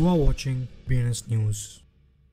are watching BNS News.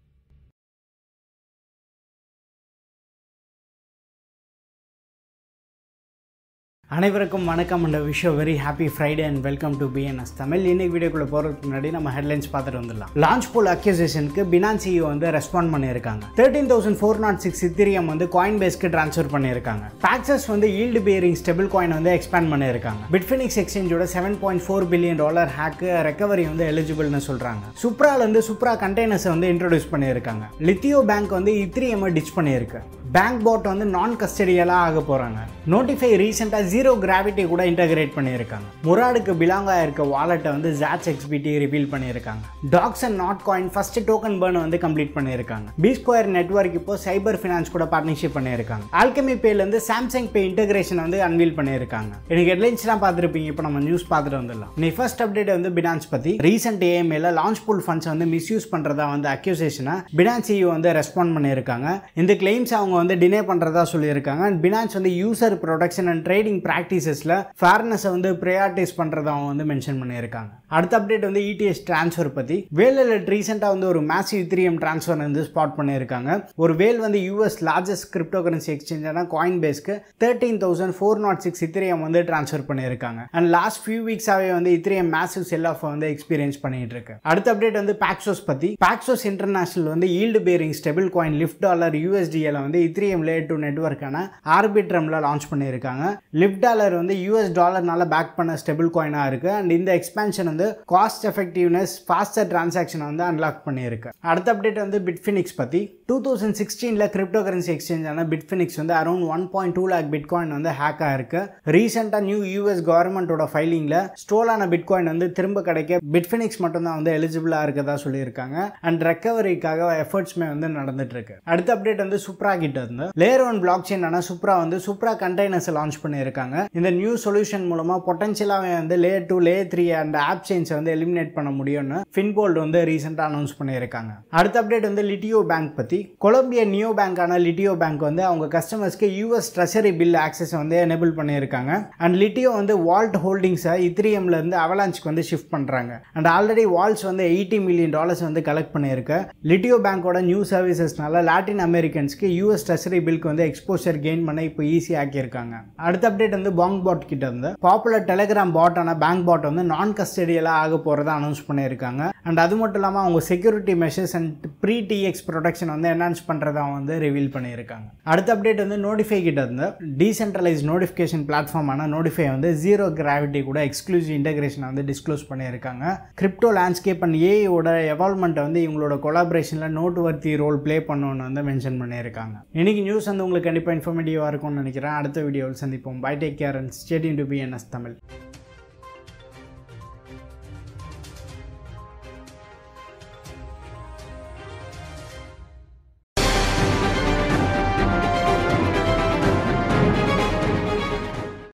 அனைவருக்கும் வணக்கம் and wish very happy Friday and welcome to BNS Tamil இன்னைக்கு வீடியோக்குள்ள போகிறதுக்கு முன்னாடி நம்ம ஹெட்லைன்ஸ் பார்த்துட்டு வந்துடலாம் லான்ச் போல் அக்யூசேஷனுக்கு பினான் சிஇஓ வந்து ரெஸ்பாண்ட் பண்ணியிருக்காங்க thirteen thousand four naught six ethereum வந்து காயின் பேஸ்க்கு ட்ரான்ஸ்ஃபர் பண்ணியிருக்காங்க டாக்ஸஸ் வந்து ஈல்டு பியரிங் ஸ்டெபிள் காயின் வந்து எக்ஸ்பேண்ட் பண்ணியிருக்காங்க பிட்ஃபினிக்ஸ் எக்ஸ்சேஞ்சோட seven point four billion dollar hack recovery வந்து எலிஜிபிள்னு சொல்கிறாங்க சுப்ரால இருந்து சுப்ரா கண்டெய்னர்ஸை வந்து இன்ட்ரோடியூஸ் பண்ணியிருக்காங்க லித்தியோ பேங்க் வந்து இத்திரியமை டிச் பண்ணியிருக்கு பேங்க் பாட் வந்து நான் கஸ்டடியலாக ஆக போகிறாங்க நோட்டிஃபை ரீசெண்டாக ஜீரோ கிராவிட்டி கூட இன்டகிரேட் பண்ணியிருக்காங்க முராடுக்கு பிலாங்காக இருக்க வாலெட்டை வந்து ஜாட்ஸ் எக்ஸ்பிடி ரிவீல் பண்ணியிருக்காங்க dogs and Notcoin first token burn வந்து கம்ப்ளீட் பண்ணியிருக்காங்க பி ஸ்கொயர் நெட்ஒர்க் இப்போ சைபர் ஃபினான்ஸ் கூட பார்ட்னர்ஷிப் பண்ணியிருக்காங்க ஆல்கமி பேலேருந்து சாம்சங் பே இன்டகிரேஷன் வந்து அன்வீல் பண்ணியிருக்காங்க எனக்கு ஹெட்லைன்ஸ்லாம் பார்த்துருப்பீங்க இப்போ நம்ம நியூஸ் பார்த்துட்டு வந்துடலாம் நீ ஃபர்ஸ்ட் அப்டேட் வந்து பினான்ஸ் பற்றி ரீசெண்ட் ஏஎம்ஏல லான்ச் பூல் ஃபண்ட்ஸ் வந்து மிஸ்யூஸ் பண்ணுறதா வந்து அக்யூசேஷனை பினான்ஸ் சிஇஓ வந்து ரெஸ்பாண்ட் பண்ணியிருக்காங்க இந்த கிளைம்ஸ் அவங்க வந்து டினே பண்ணுறதா சொல்லியிருக்காங்க அண்ட் பினான்ஸ் வந்து யூசர் ப்ரொடக்ஷன் அண்ட் ட்ரேடிங் ப்ராக்டிசஸில் ஃபேர்னஸை வந்து ப்ரையாரிட்டைஸ் பண்ணுறதா அவங்க வந்து மென்ஷன் பண்ணியிருக்காங்க அடுத்த அப்டேட் வந்து இடிஎஸ் ட்ரான்ஸ்ஃபர் பற்றி வேலில் ரீசெண்டாக வந்து ஒரு மேசிவ் இத்திரியம் ட்ரான்ஸ்ஃபர் வந்து ஸ்பாட் பண்ணியிருக்காங்க ஒரு வேல் வந்து யூஎஸ் லார்ஜஸ்ட் கிரிப்டோ கரன்சி எக்ஸ்சேஞ்சான காயின் பேஸ்க்கு thirteen thousand four naught six ethereum வந்து ட்ரான்ஸ்ஃபர் பண்ணியிருக்காங்க அண்ட் லாஸ்ட் ஃபியூ வீக்ஸாகவே வந்து இத்திரியம் மேசிவ் செல் ஆஃப் வந்து எக்ஸ்பீரியன்ஸ் பண்ணிட்டு இருக்கு அடுத்த அப்டேட் வந்து பாக்ஸோஸ் பற்றி பாக்ஸோஸ் இன்டர்நேஷனல் வந்து yield bearing stable coin lift dollar USDL வந்து இத்திரியம் லேயர் டூ நெட்ஒர்க்கான ஆர்பிட்ரமில் லான்ச் பண்ணியிருக்காங்க லிஃப்ட் டாலர் வந்து யூஎஸ் டாலர்னால பேக் பண்ண ஸ்டெபிள் காயினாக இருக்குது அண்ட் இந்த எக்ஸ்பேன்ஷன் வந்து காஸ்ட் எஃபெக்டிவ்னஸ் ஃபாஸ்டர் டிரான்சாக்ஷனை வந்து அன்லாக் பண்ணியிருக்கு அடுத்த அப்டேட் வந்து பிட்ஃபினிக்ஸ் பற்றி டூ தௌசண்ட் சிக்ஸ்டீனில் கிரிப்டோ கரன்சி எக்ஸ்சேஞ்சான பிட்ஃபினிக்ஸ் வந்து around one point two lakh bitcoin வந்து ஹேக் ஆயிருக்கு ரீசெண்டாக நியூ யூஎஸ் கவர்மெண்ட்டோட ஃபைலிங்கில் ஸ்டோலான பிட்காயின் வந்து திரும்ப கிடைக்க பிட்ஃபினிக்ஸ் மட்டும்தான் வந்து எலிஜிபிளாக இருக்கதா சொல்லியிருக்காங்க அண்ட் ரெக்கவரிக்காக எஃபர்ட்ஸ்மே வந்து நடந்துட்டு இருக்கு அடுத்த அப்டேட் வந்து சுப்ரா கிட்ட இருந்து லேயர் ஒன் பிளாக் செயினான சுப்ரா வந்து சுப்ரா கண்டெய்னர்ஸ் லான்ச் பண்ணியிருக்காங்க இந்த நியூ சொல்யூஷன் மூலமாக பொட்டன்ஷியலாக வந்து layer two layer three and app செயின்ஸை வந்து எலிமினேட் பண்ண முடியும்னு ஃபின்போல்டு வந்து ரீசெண்டாக அனௌன்ஸ் பண்ணியிருக்காங்க அடுத்த அப்டேட் வந்து லிட்டியோ பேங்க் பற்றி கொலம்பியா நியோ பேங்கான லிட்டியோ பேங்க் வந்து அவங்க கஸ்டமர்ஸ்க்கு யூஎஸ் ட்ரெஷரி பில் ஆக்சஸ் வந்து எனேபிள் பண்ணியிருக்காங்க அண்ட் லிட்டியோ வந்து வால்ட் ஹோல்டிங்ஸை இத்திரியம்ல இருந்து அவலான்ஸ்க்கு வந்து ஷிஃப்ட் பண்ணுறாங்க அண்ட் ஆல்ரெடி வால்ஸ் வந்து எயிட்டி மில்லியன் டாலர்ஸ் வந்து கலெக்ட் பண்ணியிருக்கு லிட்டியோ பேங்கோட நியூ சர்வீசஸ்னால லாட்டின் அமெரிக்கன்ஸ்க்கு யூஎஸ் ட்ரெஷரி பில்க்கு வந்து எக்ஸ்போஷர் கெயின் பண்ண இப்போ ஈஸி ஆக்கியிருக்காங்க அடுத்த அப்டேட் வந்து பாங் பாட் கிட்ட இருந்து பாப்புலர் டெலிகிராம் பாட்டான பேங்க் பாட் வந்து நான் கஸ்டடியலாக ஆக போகிறதா அனௌன்ஸ் பண்ணியிருக்காங்க அண்ட் அது மட்டும் இல்லாமல் அவங்க security measures and pre TX protection வந்து என்ஹான்ஸ் பண்ணுறதா வந்து ரிவீல் பண்ணியிருக்காங்க அடுத்த அப்டேட் வந்து நோட்டிஃபை கிட்ட இருந்து டீசென்ட்ரலைஸ் நோட்டிஃபிகேஷன் பிளாட்ஃபார்மான நோட்டிஃபை வந்து ஜீரோ கிராவிட்டி கூட எக்ஸ்க்ளூசிவ் இன்டகிரேஷன் வந்து டிஸ்க்ளோஸ் பண்ணியிருக்காங்க கிரிப்டோ லேண்ட்ஸ்கேப் அண்ட் ஏஐயோட எவால்மெண்ட்டை வந்து இவங்களோட கொலாபரேஷனில் நோட் வர்த்தி ரோல் ப்ளே பண்ணணும்னு வந்து மென்ஷன் பண்ணியிருக்காங்க இன்னைக்கு நியூஸ் வந்து உங்களுக்கு கண்டிப்பாக இன்ஃபர்மேட்டிவாக இருக்கும்னு நினைக்கிறேன் அடுத்த வீடியோவில் சந்திப்போம் bye take care and stay tuned to B NS Tamil